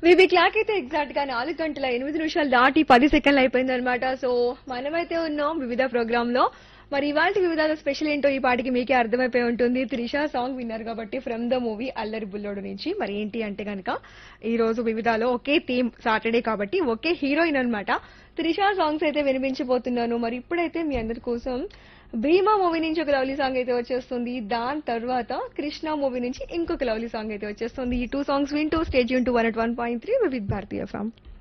VB clock అయితే exact గా నాలుగు గంటల ఎనిమిది నిమిషాలు దాటి పది సెకండ్లు అయిపోయింది అనమాట సో మనమైతే ఉన్నాం వివిధ ప్రోగ్రామ్ లో మరి ఇవాళ వివిధాల స్పెషల్ ఏంటో ఈ పాటికి మీకే అర్థమైపోయి ఉంటుంది త్రిష సాంగ్ విన్నారు కాబట్టి ఫ్రమ్ ద మూవీ అల్లరి బుల్లోడు నుంచి మరి ఏంటి అంటే గనక ఈ రోజు వివిధాలో ఒకే థీమ్ సాటర్డే కాబట్టి ఒకే హీరోయిన్ అన్నమాట త్రిష సాంగ్స్ అయితే వినిపించబోతున్నాను మరి ఇప్పుడైతే మీ అందరి కోసం భీమా మూవీ నుంచి ఒక లవ్లీ సాంగ్ అయితే వచ్చేస్తుంది దాని తర్వాత కృష్ణ మూవీ నుంచి ఇంకొక లవ్లీ సాంగ్ అయితే వచ్చేస్తుంది ఈ టూ సాంగ్స్ వింటూ స్టేజ్ యూన్ two one one point three with భారతీయ ఫ్రమ్